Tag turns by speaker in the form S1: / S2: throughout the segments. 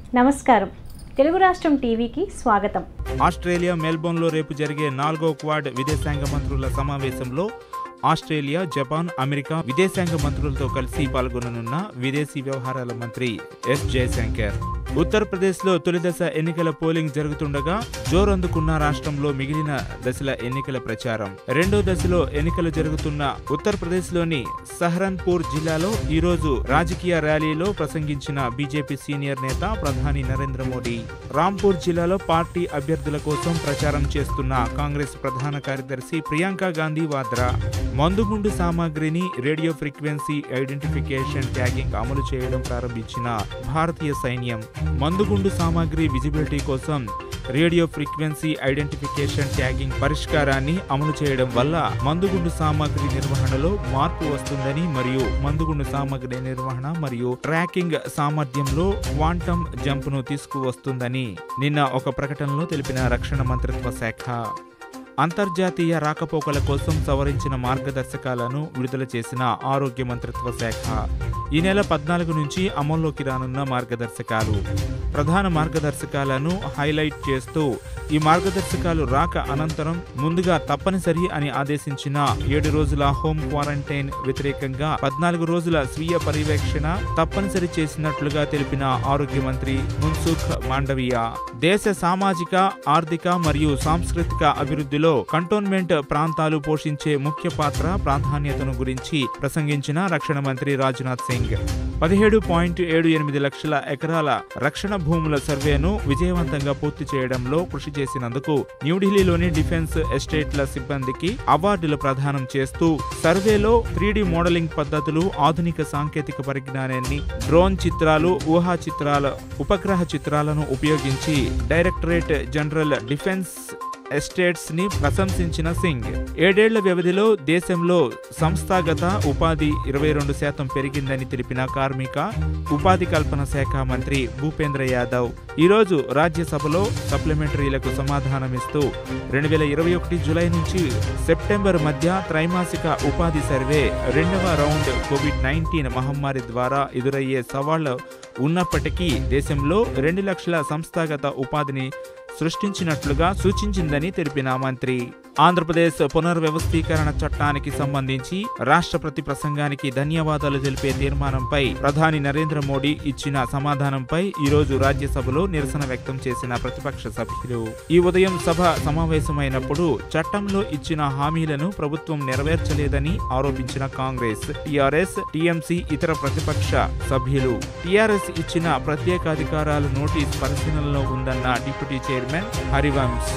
S1: నమస్కారం తెలుగు రాష్ట్రం టీవీకి స్వాగతం
S2: ఆస్ట్రేలియా మెల్బోర్న్లో రేపు జరిగే నాలుగో క్వాడ్ విదేశాంగ మంత్రుల సమావేశంలో ఆస్ట్రేలియా జపాన్ అమెరికా విదేశాంగ మంత్రులతో కలిసి పాల్గొననున్న విదేశీ వ్యవహారాల మంత్రి ఎస్ జయశంకర్ ఉత్తరప్రదేశ్లో తొలి దశ ఎన్నికల పోలింగ్ జరుగుతుండగా జోరందుకున్న రాష్ట్రంలో మిగిలిన దశల ఎన్నికల ప్రచారం రెండో దశలో ఎన్నికలు జరుగుతున్న ఉత్తరప్రదేశ్లోని సహరన్పూర్ జిల్లాలో ఈరోజు రాజకీయ ర్యాలీలో ప్రసంగించిన బీజేపీ సీనియర్ నేత ప్రధాని నరేంద్ర మోడీ రాంపూర్ జిల్లాలో పార్టీ అభ్యర్థుల కోసం ప్రచారం చేస్తున్న కాంగ్రెస్ ప్రధాన కార్యదర్శి ప్రియాంక గాంధీ వాద్రా మందుగుండు సామాగ్రిని రేడియో ఫ్రీక్వెన్సీ ఐడెంటిఫికేషన్ ట్యాగింగ్ అమలు చేయడం ప్రారంభించిన భారతీయ సైన్యం మందుగుండు సామాగ్రి విజిబిలిటీ కోసం రేడియో ఫ్రీక్వెన్సీ ఐడెంటిఫికేషన్ ట్యాగింగ్ పరిష్కారాన్ని అమలు చేయడం వల్ల మందుగుండు సామాగ్రి నిర్వహణలో మార్పు వస్తుందని మరియు మందుగుండు సామాగ్రి నిర్వహణ మరియు ట్రాకింగ్ సామర్థ్యంలో క్వాంటమ్ జంప్ను తీసుకువస్తుందని నిన్న ఒక ప్రకటనలో తెలిపిన రక్షణ మంత్రిత్వ శాఖ అంతర్జాతీయ రాకపోకల కోసం సవరించిన మార్గదర్శకాలను విడుదల చేసిన ఆరోగ్య మంత్రిత్వ శాఖ ఈ నెల పద్నాలుగు నుంచి అమల్లోకి రానున్న మార్గదర్శకాలు ప్రధాన మార్గదర్శకాలను హైలైట్ చేస్తూ ఈ మార్గదర్శకాలు రాక అనంతరం ముందుగా తప్పనిసరి అని ఆదేశించిన ఏడు రోజుల హోం క్వారంటైన్ వ్యతిరేకంగా పద్నాలుగు రోజుల స్వీయ పర్యవేక్షణ తప్పనిసరి చేసినట్లుగా తెలిపిన ఆరోగ్య మంత్రి మున్సుఖ్ మాండవియా దేశ సామాజిక ఆర్థిక మరియు సాంస్కృతిక అభివృద్ధిలో కంటోన్మెంట్ ప్రాంతాలు పోషించే ముఖ్య పాత్ర ప్రాధాన్యతను గురించి ప్రసంగించిన రక్షణ మంత్రి రాజ్నాథ్ సింగ్ పదిహేడు పాయింట్ ఏడు ఎనిమిది లక్షల ఎకరాల రక్షణ భూముల సర్వేను విజయవంతంగా పూర్తి చేయడంలో కృషి చేసినందుకు న్యూఢిల్లీలోని డిఫెన్స్ ఎస్టేట్ల సిబ్బందికి అవార్డులు ప్రదానం చేస్తూ సర్వేలో త్రీ మోడలింగ్ పద్ధతులు ఆధునిక సాంకేతిక పరిజ్ఞానాన్ని డ్రోన్ చిత్రాలు ఊహా చిత్రాల ఉపగ్రహ చిత్రాలను ఉపయోగించి డైరెక్టరేట్ జనరల్ డిఫెన్స్ ఎస్టేట్స్ ని ప్రశంసించిన సింగ్ ఏడేళ్ల వ్యవధిలో దేశంలో సంస్థాగత ఉపాధి ఇరవై రెండు శాతం పెరిగిందని తెలిపిన కార్మిక ఉపాధి కల్పన శాఖ మంత్రి భూపేంద్ర యాదవ్ ఈరోజు రాజ్యసభలో సప్లిమెంటరీలకు సమాధానమిస్తూ రెండు వేల ఇరవై ఒకటి జులై నుంచి సెప్టెంబర్ మధ్య త్రైమాసిక ఉపాధి సర్వే రెండవ రౌండ్ కోవిడ్ నైన్టీన్ మహమ్మారి ద్వారా ఎదురయ్యే సవాళ్లు ఉన్నప్పటికీ దేశంలో రెండు లక్షల సంస్థాగత ఉపాధిని సృష్టించినట్లుగా సూచించిందని తెలిపిన మంత్రి ఆంధ్రప్రదేశ్ పునర్వ్యవస్థీకరణ చట్టానికి సంబంధించి రాష్ట్రపతి ప్రసంగానికి ధన్యవాదాలు తెలిపే తీర్మానంపై ప్రధాని నరేంద్ర మోడీ ఇచ్చిన సమాధానంపై ఈరోజు రాజ్యసభలో నిరసన వ్యక్తం చేసిన ప్రతిపక్ష సభ్యులు ఈ ఉదయం సభ సమావేశమైనప్పుడు చట్టంలో ఇచ్చిన హామీలను ప్రభుత్వం నెరవేర్చలేదని ఆరోపించిన కాంగ్రెస్ టిఆర్ఎస్ టిఎంసి ఇతర ప్రతిపక్ష సభ్యులు టిఆర్ఎస్ ఇచ్చిన ప్రత్యేకాధికారాల నోటీస్ పరిశీలనలో ఉందన్న డిప్యూటీ చైర్మన్ హరివంశ్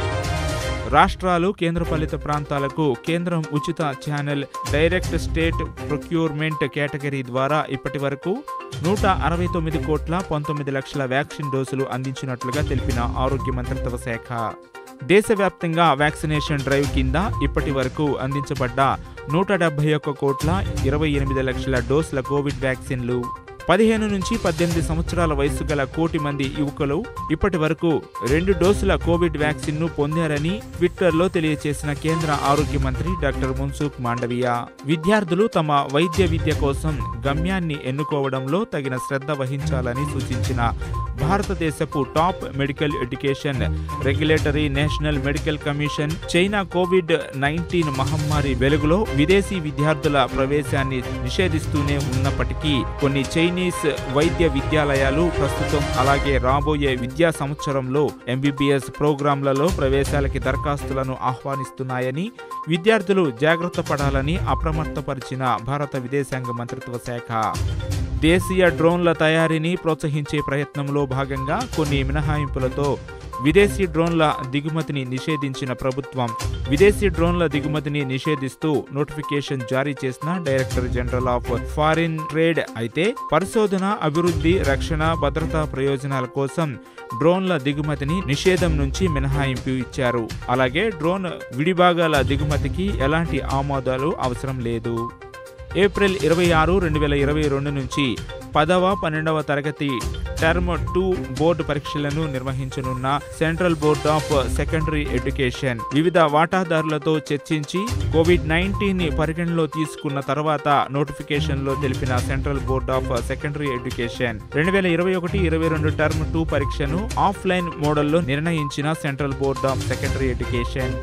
S2: రాష్ట్రాలు కేంద్రపాలిత ప్రాంతాలకు కేంద్రం ఉచిత channel direct state procurement category ద్వారా ఇప్పటి వరకు నూట అరవై తొమ్మిది కోట్ల పంతొమ్మిది లక్షల వ్యాక్సిన్ డోసులు అందించినట్లుగా తెలిపిన ఆరోగ్య మంత్రిత్వ శాఖ దేశవ్యాప్తంగా వ్యాక్సినేషన్ డ్రైవ్ కింద ఇప్పటి వరకు అందించబడ్డ నూట డెబ్బై ఒక్క కోట్ల ఇరవై ఎనిమిది లక్షల డోసుల కోవిడ్ వ్యాక్సిన్లు పదిహేను నుంచి పద్దెనిమిది సంవత్సరాల వయసు గల కోటి మంది యువకులు ఇప్పటి వరకు రెండు డోసుల కోవిడ్ వ్యాక్సిన్ ను పొందారని ట్విట్టర్లో తెలియజేసిన కేంద్ర ఆరోగ్య మంత్రి డాక్టర్ మున్సుఖ్ మాండవియా విద్యార్థులు తమ వైద్య విద్య కోసం గమ్యాన్ని ఎన్నుకోవడంలో తగిన శ్రద్ధ వహించాలని సూచించిన భారతదేశపు top medical education regulatory national medical commission China covid nineteen మహమ్మారి వెలుగులో విదేశీ విద్యార్థుల ప్రవేశాన్ని నిషేధిస్తూనే ఉన్నప్పటికీ కొన్ని చైనీస్ వైద్య విద్యాలయాలు ప్రస్తుతం అలాగే రాబోయే విద్యా సంవత్సరంలో ఎంబీబీఎస్ ప్రోగ్రాంలలో ప్రవేశాలకి దరఖాస్తులను ఆహ్వానిస్తున్నాయని విద్యార్థులు జాగ్రత్త పడాలని అప్రమత్తపరిచిన భారత విదేశాంగ మంత్రిత్వ శాఖ దేశీయ డ్రోన్ల తయారీని ప్రోత్సహించే ప్రయత్నంలో భాగంగా కొన్ని మినహాయింపులతో విదేశీ డ్రోన్ల దిగుమతిని నిషేధించిన ప్రభుత్వం విదేశీ డ్రోన్ల దిగుమతిని నిషేధిస్తూ నోటిఫికేషన్ జారీ చేసిన director general of foreign trade అయితే పరిశోధన అభివృద్ధి రక్షణ భద్రతా ప్రయోజనాల కోసం డ్రోన్ల దిగుమతిని నిషేధం నుంచి మినహాయింపు ఇచ్చారు అలాగే డ్రోన్ విడిభాగాల దిగుమతికి ఎలాంటి ఆమోదాలు అవసరం లేదు ఏప్రిల్ ఇరవై ఆరు రెండు వేల ఇరవై రెండు నుంచి పదవ పన్నెండవ తరగతి టర్మ్ టూ బోర్డు పరీక్షలను నిర్వహించనున్న central board of secondary education వివిధ వాటాదారులతో చర్చించి కోవిడ్ నైన్టీన్ ని పరిగణలో తీసుకున్న తర్వాత నోటిఫికేషన్ లో తెలిపిన central board of secondary education రెండు వేల ఇరవై ఒకటి ఇరవై రెండు టర్మ్ టూ పరీక్షను ఆఫ్లైన్ మోడల్లో నిర్ణయించిన central board of secondary education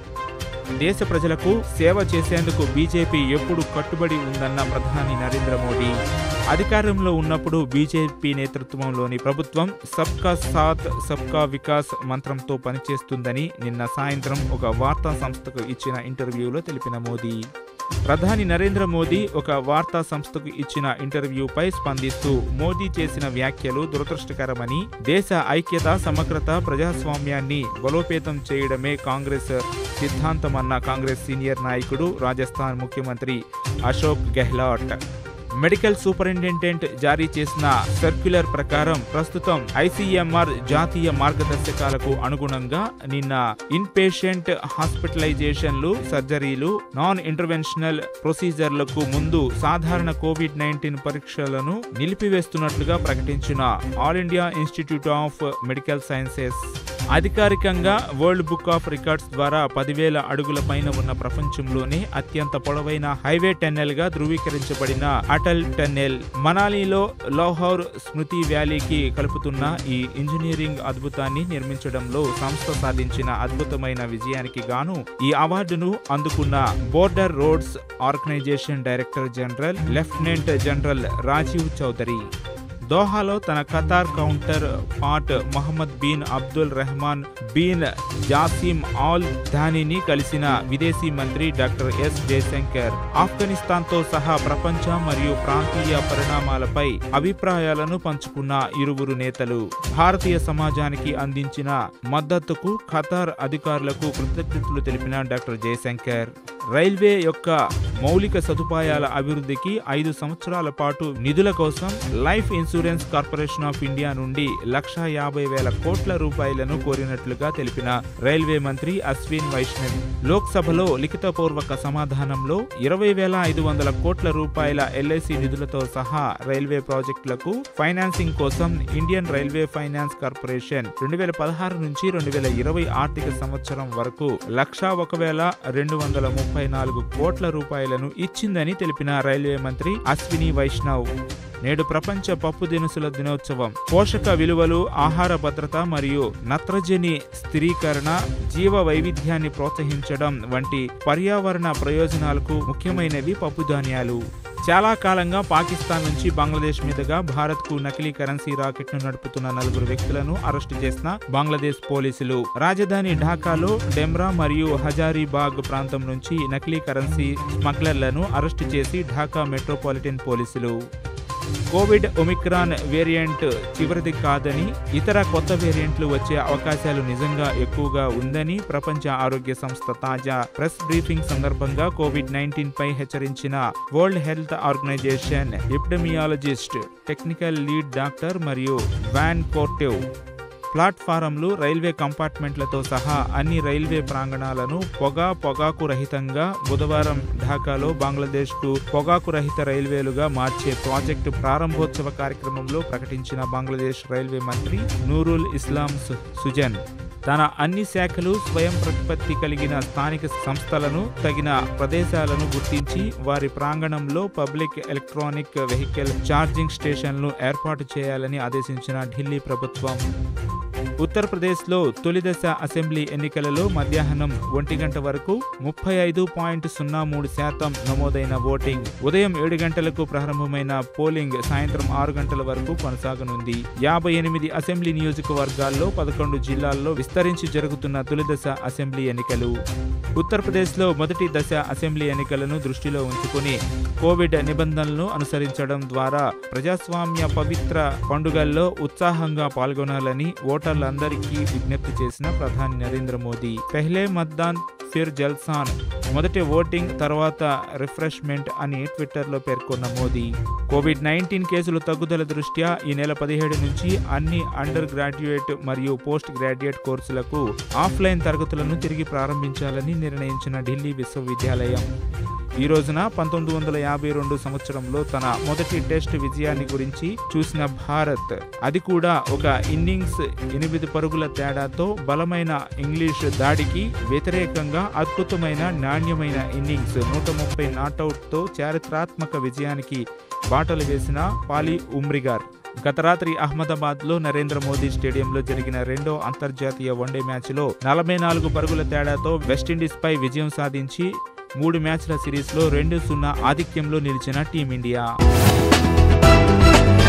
S2: దేశ ప్రజలకు సేవ చేసేందుకు బీజేపీ ఎప్పుడు కట్టుబడి ఉందన్న ప్రధాని నరేంద్ర మోడీ అధికారంలో ఉన్నప్పుడు బీజేపీ నేతృత్వంలోని ప్రభుత్వం సబ్కా సాత్ సబ్కా వికాస్ మంత్రంతో పనిచేస్తుందని నిన్న సాయంత్రం ఒక వార్తా సంస్థకు ఇచ్చిన ఇంటర్వ్యూలో తెలిపిన మోదీ ప్రధాని నరేంద్ర మోదీ ఒక వార్తా సంస్థకు ఇచ్చిన ఇంటర్వ్యూపై స్పందిస్తూ మోదీ చేసిన వ్యాఖ్యలు దురదృష్టకరమని దేశ ఐక్యత సమగ్రత ప్రజాస్వామ్యాన్ని బలోపేతం చేయడమే కాంగ్రెస్ సిద్ధాంతమన్న కాంగ్రెస్ సీనియర్ నాయకుడు రాజస్థాన్ ముఖ్యమంత్రి అశోక్ గెహ్లాట్ మెడికల్ సూపరింటెండెంట్ జారీ చేసిన సర్క్యులర్ ప్రకారం ప్రస్తుతం ఐసీఎంఆర్ జాతీయ మార్గదర్శకాలకు అనుగుణంగా నిన్న ఇన్ పేషెంట్ హాస్పిటలైజేషన్లు సర్జరీలు నాన్ ఇంటర్వెన్షనల్ ప్రొసీజర్లకు ముందు సాధారణ కోవిడ్ నైన్టీన్ పరీక్షలను నిలిపివేస్తున్నట్లుగా ప్రకటించిన all India institute of medical sciences అధికారికంగా వరల్డ్ బుక్ ఆఫ్ రికార్డ్స్ ద్వారా పదివేల అడుగుల పైన ఉన్న ప్రపంచంలోనే అత్యంత పొడవైన హైవే టన్నెల్ గా ధృవీకరించబడిన అటల్ టన్నెల్ మనాలిలో లోహౌర్ స్మృతి వ్యాలీకి కలుపుతున్న ఈ ఇంజనీరింగ్ అద్భుతాన్ని నిర్మించడంలో సంస్థ సాధించిన అద్భుతమైన విజయానికి గాను ఈ అవార్డును అందుకున్న border roads organisation director general lieutenant general Rajiv Chaudhary దోహాలో తన Qatar counterpart Mohammed bin Abdul Rahman bin Jassim Al ధానిని కలిసిన విదేశీ మంత్రి డాక్టర్ ఎస్ జయశంకర్ ఆఫ్ఘనిస్తాన్తో సహా ప్రపంచ మరియు ప్రాంతీయ పరిణామాలపై అభిప్రాయాలను పంచుకున్న ఇరువురు నేతలు భారతీయ సమాజానికి అందించిన మద్దతుకు ఖతార్ అధికారులకు కృతజ్ఞతలు తెలిపిన డాక్టర్ జయశంకర్ రైల్వే యొక్క మౌలిక సదుపాయాల అభివృద్ధికి ఐదు సంవత్సరాల పాటు నిధుల కోసం life insurance corporation of India నుండి లక్ష యాభై వేల కోట్ల రూపాయలను కోరినట్లుగా తెలిపిన రైల్వే మంత్రి అశ్విన్ వైష్ణవ్ లోక్సభలో లిఖితపూర్వక సమాధానంలో ఇరవై వేల ఐదు వందల కోట్ల రూపాయల ఎల్ఐసి నిధులతో సహా రైల్వే ప్రాజెక్టులకు ఫైనాన్సింగ్ కోసం ఇండియన్ రైల్వే ఫైనాన్స్ కార్పొరేషన్ రెండు వేల పదహారు నుంచి రెండు వేల ఇరవై ఆర్థిక సంవత్సరం వరకు లక్షా ఒక వేల రెండు వందల ముప్పై నాలుగు కోట్ల రూపాయలను ఇచ్చిందని తెలిపిన రైల్వే మంత్రి అశ్విని వైష్ణవ్ నేడు ప్రపంచ పప్పు దినుసుల దినోత్సవం పోషక విలువలు ఆహార భద్రత మరియు నత్రజని స్థిరీకరణ జీవ వైవిధ్యాన్ని ప్రోత్సహించడం వంటి పర్యావరణ ప్రయోజనాలకు ముఖ్యమైనవి పప్పు ధాన్యాలు చాలా కాలంగా పాకిస్తాన్ నుంచి బంగ్లాదేశ్ మీదుగా భారత్ కు నకిలీ కరెన్సీ రాకెట్ ను నడుపుతున్న నలుగురు వ్యక్తులను అరెస్టు చేసిన బంగ్లాదేశ్ పోలీసులు రాజధాని ఢాకాలో డెమ్రా మరియు హజారీబాగ్ ప్రాంతం నుంచి నకిలీ కరెన్సీ స్మగ్లర్లను అరెస్టు చేసి ఢాకా మెట్రోపాలిటన్ పోలీసులు కోవిడ్ ఒమిక్రాన్ వేరియంట్ చివరిది కాదని ఇతర కొత్త వేరియంట్లు వచ్చే అవకాశాలు నిజంగా ఎక్కువగా ఉందని ప్రపంచ ఆరోగ్య సంస్థ తాజా ప్రెస్ బ్రీఫింగ్ సందర్భంగా కోవిడ్ నైన్టీన్ పై హెచ్చరించిన world health organisation epidemiologist technical lead doctor మరియు వ్యాన్ కోర్టెవ్ ప్లాట్ఫారంలు రైల్వే కంపార్ట్మెంట్లతో సహా అన్ని రైల్వే ప్రాంగణాలను పొగా పొగాకు రహితంగా బుధవారం ఢాకాలో బంగ్లాదేశ్కు పొగాకు రహిత రైల్వేలుగా మార్చే ప్రాజెక్టు ప్రారంభోత్సవ కార్యక్రమంలో ప్రకటించిన బంగ్లాదేశ్ రైల్వే మంత్రి నూరుల్ ఇస్లాం సు- సుజన్ తన అన్ని శాఖలు స్వయం ప్రతిపత్తి కలిగిన స్థానిక సంస్థలను తగిన ప్రదేశాలను గుర్తించి వారి ప్రాంగణంలో పబ్లిక్ ఎలక్ట్రానిక్ వెహికల్ ఛార్జింగ్ స్టేషన్లు ఏర్పాటు చేయాలని ఆదేశించిన ఢిల్లీ ప్రభుత్వం ఉత్తరప్రదేశ్లో తొలిదశ అసెంబ్లీ ఎన్నికలలో మధ్యాహ్నం ఒంటి గంట వరకు ముప్పై ఐదు పాయింట్ సున్నా మూడు శాతం నమోదైన ఓటింగ్ ఉదయం ఏడు గంటలకు ప్రారంభమైన పోలింగ్ సాయంత్రం ఆరు గంటల వరకు కొనసాగనుంది యాభై ఎనిమిది అసెంబ్లీ నియోజకవర్గాల్లో పదకొండు జిల్లాల్లో విస్తరించి జరుగుతున్న తొలిదశ అసెంబ్లీ ఎన్నికలు ఉత్తరప్రదేశ్లో మొదటి దశ అసెంబ్లీ ఎన్నికలను దృష్టిలో ఉంచుకుని కోవిడ్ నిబంధనలను అనుసరించడం ద్వారా ప్రజాస్వామ్య పవిత్ర పండుగల్లో ఉత్సాహంగా పాల్గొనాలని ఓటర్లందరికీ విజ్ఞప్తి చేసిన ప్రధాని నరేంద్ర మోదీ పెహ్లే మత్దాన్ ఫిర్ జల్సాన్ మొదటి ఓటింగ్ తర్వాత రిఫ్రెష్మెంట్ అని ట్విట్టర్లో పేర్కొన్న మోదీ కోవిడ్ నైన్టీన్ కేసులు తగ్గుదల దృష్ట్యా ఈ నెల పదిహేడు నుంచి అన్ని అండర్ గ్రాడ్యుయేట్ మరియు పోస్ట్ గ్రాడ్యుయేట్ కోర్సులకు ఆఫ్లైన్ తరగతులను తిరిగి ప్రారంభించాలని నిర్ణయించిన ఢిల్లీ విశ్వవిద్యాలయం ఈ రోజున పంతొమ్మిది వందల యాభై రెండు సంవత్సరంలో తన మొదటి టెస్ట్ విజయాన్ని గురించి చూసిన భారత్ అది కూడా ఒక ఇన్నింగ్స్ ఎనిమిది పరుగుల తేడాతో బలమైన ఇంగ్లీష్ దాడికి వ్యతిరేకంగా అద్భుతమైన నాణ్యమైన ఇన్నింగ్స్ నూట ముప్పై నాటౌట్తో చారిత్రాత్మక విజయానికి బాటలు వేసిన పాలి ఉమ్రిగార్ గత రాత్రి అహ్మదాబాద్ లో నరేంద్ర మోదీ స్టేడియంలో జరిగిన రెండో అంతర్జాతీయ వన్డే మ్యాచ్లో నలభై నాలుగు పరుగుల తేడాతో వెస్టిండీస్ పై విజయం సాధించి మూడు మ్యాచ్ల సిరీస్లో రెండు సున్నా ఆధిక్యంలో నిలిచిన టీమిండియా